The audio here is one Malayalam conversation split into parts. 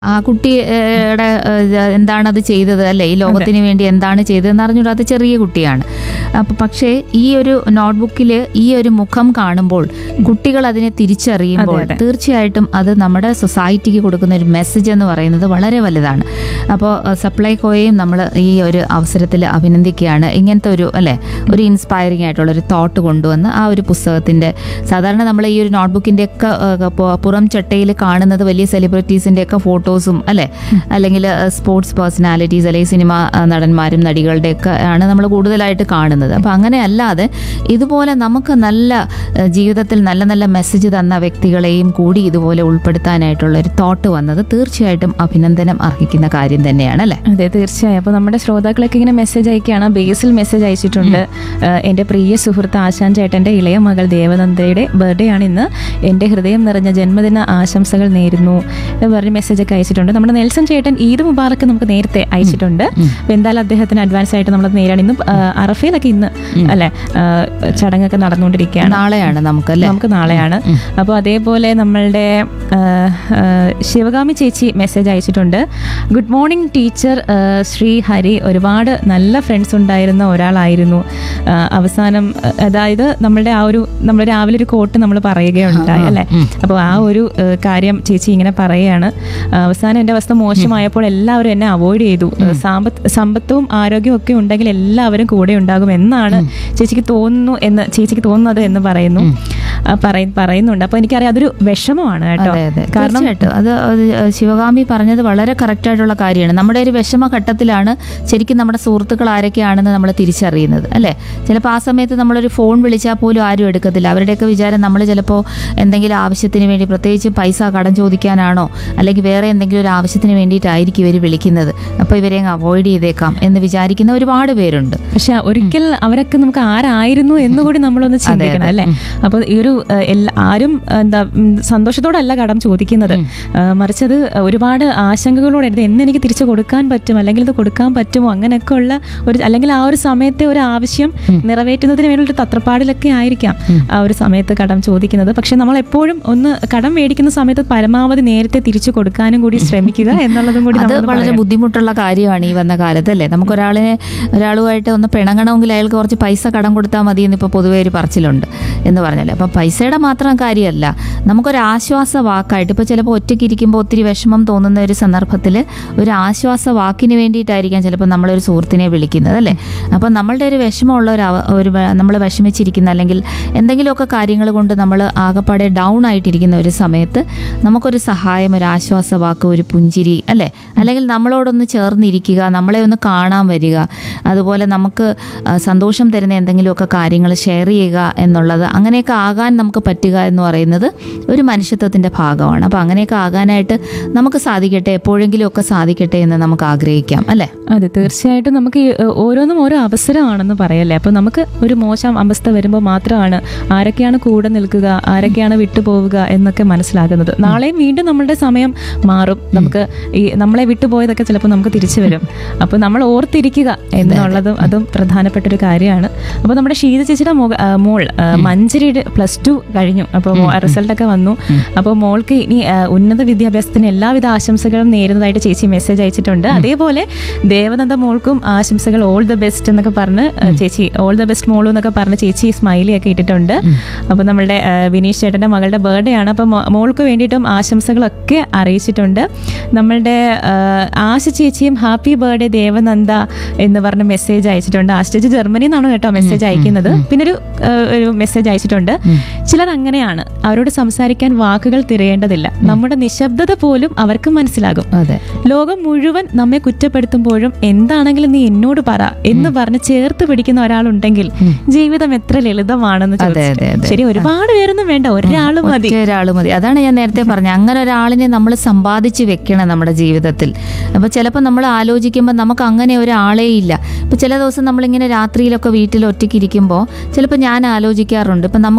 ആ കുട്ടിയുടെ എന്താണ് അത് ചെയ്തത് അല്ലെ ഈ ലോകത്തിന് വേണ്ടി എന്താണ് ചെയ്തതെന്ന് അറിഞ്ഞൂടാത്ത ചെറിയ കുട്ടിയാണ് അപ്പൊ പക്ഷേ ഈ ഒരു നോട്ട്ബുക്കിൽ ഈ ഒരു മുഖം കാണുമ്പോൾ കുട്ടികൾ അതിനെ തിരിച്ചറിയുമ്പോൾ അതെ, അതെ. തീർച്ചയായിട്ടും അത് നമ്മുടെ സൊസൈറ്റിക്ക് കൊടുക്കുന്ന ഒരു മെസ്സേജ് എന്ന് പറയുന്നത് വളരെ വലുതാണ് അപ്പോൾ സപ്ലൈകോയെയും നമ്മൾ ഈ ഒരു അവസരത്തിൽ അഭിനന്ദിക്കുകയാണ് ഇങ്ങനത്തെ ഒരു അല്ലെ ഒരു ഇൻസ്പയറിംഗ് ആയിട്ടുള്ള ഒരു തോട്ട് കൊണ്ടുവന്ന് ആ ഒരു പുസ്തകത്തിന്റെ സാധാരണ നമ്മൾ ഈ ഒരു നോട്ട്ബുക്കിന്റെ ഒക്കെ പുറം ചട്ടയിൽ കാണുന്നത് വലിയ സെലിബ്രിറ്റീസിന്റെ ഒക്കെ ഫോട്ടോസും അല്ലെ അല്ലെങ്കിൽ സ്പോർട്സ് പേഴ്സണാലിറ്റീസ് അല്ലെങ്കിൽ സിനിമ നടന്മാരും നടികളുടെ ഒക്കെ ആണ് നമ്മൾ കൂടുതലായിട്ട് കാണുന്നത് അപ്പൊ അങ്ങനെ അല്ലാതെ ഇതുപോലെ നമുക്ക് നല്ല ആ, ജീവിതത്തിൽ നല്ല നല്ല മെസ്സേജ് തന്ന വ്യക്തികളെയും കൂടി ഇതുപോലെ ഉൾപ്പെടുത്താനായിട്ടുള്ള ഒരു തോട്ട് വന്നത് തീർച്ചയായിട്ടും അഭിനന്ദനം അർഹിക്കുന്ന കാര്യം തന്നെയാണ് അല്ലെ അതെ തീർച്ചയായും അപ്പോൾ നമ്മുടെ ശ്രോതാക്കളൊക്കെ ഇങ്ങനെ മെസ്സേജ് അയക്കുകയാണ് ബേസിൽ മെസ്സേജ് അയച്ചിട്ടുണ്ട് ഏഹ് എൻ്റെ പ്രിയ സുഹൃത്ത് ആശാൻ ചേട്ടൻ്റെ ഇളയ മകൾ ദേവനന്ദയുടെ ബർത്ത്ഡേ ആണ് ഇന്ന് എൻ്റെ ഹൃദയം നിറഞ്ഞ ജന്മദിന ആശംസകൾ നേരുന്നു എന്ന് പറഞ്ഞ് മെസ്സേജ് ഒക്കെ അയച്ചിട്ടുണ്ട് നമ്മുടെ നെൽസൺ ചേട്ടൻ ഈദ് മുബാറക്ക് നമുക്ക് നേരത്തെ അയച്ചിട്ടുണ്ട് അപ്പോൾ എന്തായാലും അദ്ദേഹത്തിന് അഡ്വാൻസ് ആയിട്ട് നമ്മൾ നേരാണ് ഇന്ന് അറഫയിലൊക്കെ ഇന്ന് അല്ലെ ഏഹ് ചടങ്ങൊക്കെ നടന്നുകൊണ്ടിരിക്കുകയാണ് നാളെയാണ് നമുക്ക് അല്ലെ നമുക്ക് നാളെയാണ് അപ്പോൾ അതേപോലെ നമ്മളുടെ ആ, ആ, ശിവകാമി ചേച്ചി മെസ്സേജ് അയച്ചിട്ടുണ്ട് ഗുഡ് മോർണിംഗ് ടീച്ചർ ആ, ശ്രീ ഹരി ഒരുപാട് നല്ല ഫ്രണ്ട്സ് ഉണ്ടായിരുന്ന ഒരാളായിരുന്നു ആ, അവസാനം ആ, അതായത് നമ്മളുടെ ആ ഒരു നമ്മൾ രാവിലെ ഒരു കോട്ട് നമ്മൾ പറയുകയുണ്ടായി അല്ലേ അപ്പോൾ ആ ഒരു ആ, കാര്യം ചേച്ചി ഇങ്ങനെ പറയുകയാണ് ആ, അവസാനം എൻ്റെ അവസ്ഥ മോശമായപ്പോൾ എല്ലാവരും എന്നെ അവോയ്ഡ് ചെയ്തു സാമ്പത്ത് സമ്പത്തും ആരോഗ്യവും ഒക്കെ ഉണ്ടെങ്കിൽ എല്ലാവരും കൂടെ ഉണ്ടാകും എന്നാണ് ചേച്ചിക്ക് തോന്നുന്നു എന്ന് ചേച്ചിക്ക് തോന്നുന്നത് എന്ന് പറയുന്നു ആ, പറയ- പറയുന്നുണ്ട് അപ്പോൾ എനിക്കറിയാം അതൊരു വിഷമമാണ് കേട്ടോ അതെ അതെ കാരണം തീർച്ചയായിട്ടും അത് അത് ശിവകാമി പറഞ്ഞത് വളരെ കറക്റ്റ് ആയിട്ടുള്ള കാര്യമാണ് നമ്മുടെ ഒരു വിഷമ ഘട്ടത്തിലാണ് ശരിക്കും നമ്മുടെ സുഹൃത്തുക്കൾ ആരൊക്കെയാണെന്ന് നമ്മൾ തിരിച്ചറിയുന്നത് അല്ലേ ചിലപ്പോൾ ആ സമയത്ത് നമ്മളൊരു ഫോൺ വിളിച്ചാൽ പോലും ആരും എടുക്കത്തില്ല അവരുടെയൊക്കെ വിചാരം നമ്മൾ ചിലപ്പോൾ എന്തെങ്കിലും ആവശ്യത്തിന് വേണ്ടി പ്രത്യേകിച്ച് പൈസ കടം ചോദിക്കാനാണോ അല്ലെങ്കിൽ വേറെ എന്തെങ്കിലും ഒരു ആവശ്യത്തിന് വേണ്ടിയിട്ടായിരിക്കും ഇവർ വിളിക്കുന്നത് അപ്പോൾ ഇവരെ അങ്ങ് അവോയ്ഡ് ചെയ്തേക്കാം എന്ന് വിചാരിക്കുന്ന ഒരുപാട് പേരുണ്ട് പക്ഷെ ഒരിക്കൽ അവരൊക്കെ നമുക്ക് ആരായിരുന്നു എന്നുകൂടി നമ്മളൊന്ന് ചിന്തിക്കണം അല്ലേ അപ്പൊ ഈ ഒരു ഏഹ്, എല്ലാ ആരും എന്താ ഉം, സന്തോഷത്തോടല്ല കടം ചോദിക്കുന്നത് ഏഹ്, മറിച്ച് അത് ഒരുപാട് ആശങ്കകളോടെ ഇത് എന്ന് എനിക്ക് തിരിച്ചു കൊടുക്കാൻ പറ്റും അല്ലെങ്കിൽ ഇത് കൊടുക്കാൻ പറ്റുമോ അങ്ങനെയൊക്കെ ഉള്ള ഒരു അല്ലെങ്കിൽ ആ ഒരു സമയത്തെ ഒരു ആവശ്യം നിറവേറ്റുന്നതിന് വേണ്ടിയുള്ള തത്രപ്പാടിലൊക്കെ ആയിരിക്കാം ആ ഒരു സമയത്ത് കടം ചോദിക്കുന്നത് പക്ഷെ നമ്മൾ എപ്പോഴും ഒന്ന് കടം മേടിക്കുന്ന സമയത്ത് പരമാവധി നേരത്തെ തിരിച്ചു കൊടുക്കാനും കൂടി ശ്രമിക്കുക എന്നുള്ളതും കൂടി അത് നമ്മൾ വളരെ ബുദ്ധിമുട്ടുള്ള കാര്യമാണ് ഈ വന്ന കാലത്ത് അല്ലേ നമുക്ക് ഒരാളിനെ ഒരാളുമായിട്ട് ഒന്ന് പിണങ്ങണമെങ്കിൽ അയാൾക്ക് കുറച്ച് പൈസ കടം കൊടുത്താൽ മതി എന്ന് ഇപ്പോൾ പൊതുവേ ഒരു പറച്ചിലുണ്ട് എന്ന് പറഞ്ഞല്ലേ അപ്പം പൈസയുടെ മാത്രം കാര്യമല്ല നമുക്കൊരു ആശ്വാസ വാക്കായിട്ട് ഇപ്പോൾ ചിലപ്പോൾ ഒറ്റയ്ക്ക് ഇരിക്കുമ്പോൾ ഒത്തിരി വിഷമം തോന്നുന്ന ഒരു സന്ദർഭത്തിൽ ഒരു ആശ്വാസ വാക്കിന് വേണ്ടിയിട്ടായിരിക്കാം ചിലപ്പോൾ നമ്മളൊരു സുഹൃത്തിനെ വിളിക്കുന്നത് അല്ലേ അപ്പം നമ്മളുടെ ഒരു വിഷമമുള്ള ഒരു അവ- ഒരു നമ്മൾ വിഷമിച്ചിരിക്കുന്ന അല്ലെങ്കിൽ എന്തെങ്കിലുമൊക്കെ കാര്യങ്ങൾ കൊണ്ട് നമ്മൾ ആകപ്പാടെ ഡൗൺ ആയിട്ടിരിക്കുന്ന ഒരു സമയത്ത് നമുക്കൊരു സഹായം ഒരു ആശ്വാസ വാക്ക് ഒരു പുഞ്ചിരി അല്ലേ അല്ലെങ്കിൽ നമ്മളോടൊന്ന് ചേർന്നിരിക്കുക നമ്മളെ ഒന്ന് കാണാൻ വരിക അതുപോലെ നമുക്ക് ആ, സന്തോഷം തരുന്ന എന്തെങ്കിലുമൊക്കെ കാര്യങ്ങൾ ഷെയർ ചെയ്യുക എന്നുള്ളത് അങ്ങനെയൊക്കെ ആകാൻ നമുക്ക് പറ്റുക എന്ന് പറയുന്നത് ഒരു മനുഷ്യത്വത്തിൻ്റെ ഭാഗമാണ് അപ്പോൾ അങ്ങനെയൊക്കെ ആകാനായിട്ട് നമുക്ക് സാധിക്കട്ടെ എപ്പോഴെങ്കിലും ഒക്കെ സാധിക്കട്ടെ എന്ന് നമുക്ക് ആഗ്രഹിക്കാം അല്ലേ അതെ തീർച്ചയായിട്ടും നമുക്ക് ഈ, ഏഹ്, ഓരോന്നും ഓരോ അവസരമാണെന്ന് പറയല്ലേ അപ്പോൾ നമുക്ക് ഒരു മോശം അവസ്ഥ വരുമ്പോൾ മാത്രമാണ് ആരൊക്കെയാണ് കൂടെ നിൽക്കുക ആരൊക്കെയാണ് വിട്ടുപോവുക എന്നൊക്കെ മനസ്സിലാകുന്നത് നാളെയും വീണ്ടും നമ്മളുടെ സമയം മാറും നമുക്ക് ഈ നമ്മളെ വിട്ടുപോയതൊക്കെ ചിലപ്പോൾ നമുക്ക് തിരിച്ചു വരും അപ്പോൾ നമ്മൾ ഓർത്തിരിക്കുക എന്നുള്ളതും അതും പ്രധാനപ്പെട്ട ഒരു കാര്യമാണ് അപ്പോൾ നമ്മുടെ ഷീത ചേച്ചിയുടെ മോ ആ, മോൾ ആ, മഞ്ചരിയുടെ പ്ലസ് ടു കഴിഞ്ഞു അപ്പോൾ റിസൾട്ടൊക്കെ വന്നു അപ്പോൾ മോൾക്ക് ഇനി ആ, ഉന്നത വിദ്യാഭ്യാസത്തിന് എല്ലാവിധ ആശംസകളും നേരുന്നതായിട്ട് ചേച്ചി മെസ്സേജ് അയച്ചിട്ടുണ്ട് അതേപോലെ ദേവനന്ദ മോൾക്കും ആശംസകൾ ഓൾ ദ ബെസ്റ്റ് എന്നൊക്കെ പറഞ്ഞ് ആ, ചേച്ചി ഓൾ ദ ബെസ്റ്റ് മോളു എന്നൊക്കെ പറഞ്ഞ് ചേച്ചി സ്മൈലി ഒക്കെ ഇട്ടിട്ടുണ്ട് അപ്പോൾ നമ്മളുടെ ആ, വിനീഷ് ചേട്ടൻ്റെ മകളുടെ ബർത്ത്ഡേ ആണ് അപ്പോൾ മോ- മോൾക്ക് വേണ്ടിയിട്ടും ആശംസകളൊക്കെ അറിയിച്ചിട്ടുണ്ട് നമ്മളുടെ ആ, ആശ ചേച്ചിയും ഹാപ്പി ബർത്ത്ഡേ ദേവനന്ദ എന്ന് പറഞ്ഞ് മെസ്സേജ് അയച്ചിട്ടുണ്ട് ആശ ചേച്ചി ജർമ്മനിയിൽ നിന്നാണ് കേട്ടോ മെസ്സേജ് അയക്കുന്നത് പിന്നെ ഒരു ആ, ഒരു മെസ്സേജ് അയച്ചിട്ടുണ്ട് ചിലർ അങ്ങനെയാണ് അവരോട് സംസാരിക്കാൻ വാക്കുകൾ തിരയേണ്ടതില്ല നമ്മുടെ നിശബ്ദത പോലും അവർക്ക് മനസ്സിലാകും അതെ ലോകം മുഴുവൻ നമ്മെ കുറ്റപ്പെടുത്തുമ്പോഴും എന്താണെങ്കിലും നീ എന്നോട് പറ എന്ന് പറഞ്ഞ് ചേർത്ത് പിടിക്കുന്ന ഒരാളുണ്ടെങ്കിൽ ജീവിതം എത്ര ലളിതമാണെന്ന് അതെ, ചോദിച്ചിട്ട്. അതെ, അതെ. ശരി ഒരുപാട് പേരൊന്നും വേണ്ട ഒരാൾ മതി ഒറ്റ ഒരാൾ മതി അതാണ് ഞാൻ നേരത്തെ പറഞ്ഞത് അങ്ങനെ ഒരാളിനെ നമ്മൾ സമ്പാദിച്ച് വെക്കണം നമ്മുടെ ജീവിതത്തിൽ അപ്പോൾ ചിലപ്പോൾ നമ്മൾ ആലോചിക്കുമ്പോൾ നമുക്ക് അങ്ങനെ ഒരാളേ ഇല്ല ഇപ്പോൾ ചില ദിവസം നമ്മളിങ്ങനെ രാത്രിയിലൊക്കെ വീട്ടിൽ ഒറ്റയ്ക്ക് ഇരിക്കുമ്പോൾ ചിലപ്പോൾ ഞാൻ ആലോചിക്കാറുണ്ട് ഇപ്പം നമുക്ക് എന്തെങ്കിലും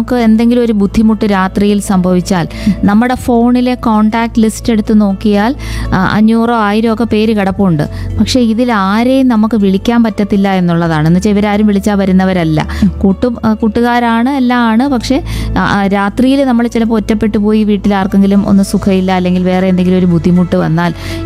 എന്തെങ്കിലും ഒരു ബുദ്ധിമുട്ട് രാത്രിയിൽ സംഭവിച്ചാൽ നമ്മുടെ ഫോണിലെ കോണ്ടാക്ട് ലിസ്റ്റ് എടുത്ത് നോക്കിയാൽ ആ, അഞ്ഞൂറോ ആയിരോ ഒക്കെ പേര് കിടപ്പുണ്ട് പക്ഷേ ഇതിൽ ആരെയും നമുക്ക് വിളിക്കാൻ പറ്റത്തില്ല എന്നുള്ളതാണ് എന്ന് വെച്ചാൽ ഇവരാരും വിളിച്ചാൽ വരുന്നവരല്ല കൂട്ടു ആ, കൂട്ടുകാരാണ് എല്ലാം ആണ് പക്ഷേ രാത്രിയിൽ നമ്മൾ ചിലപ്പോൾ ഒറ്റപ്പെട്ടു പോയി വീട്ടിൽ ആർക്കെങ്കിലും ഒന്ന് സുഖമില്ല അല്ലെങ്കിൽ വേറെ എന്തെങ്കിലും ഒരു ബുദ്ധിമുട്ട് വന്നാൽ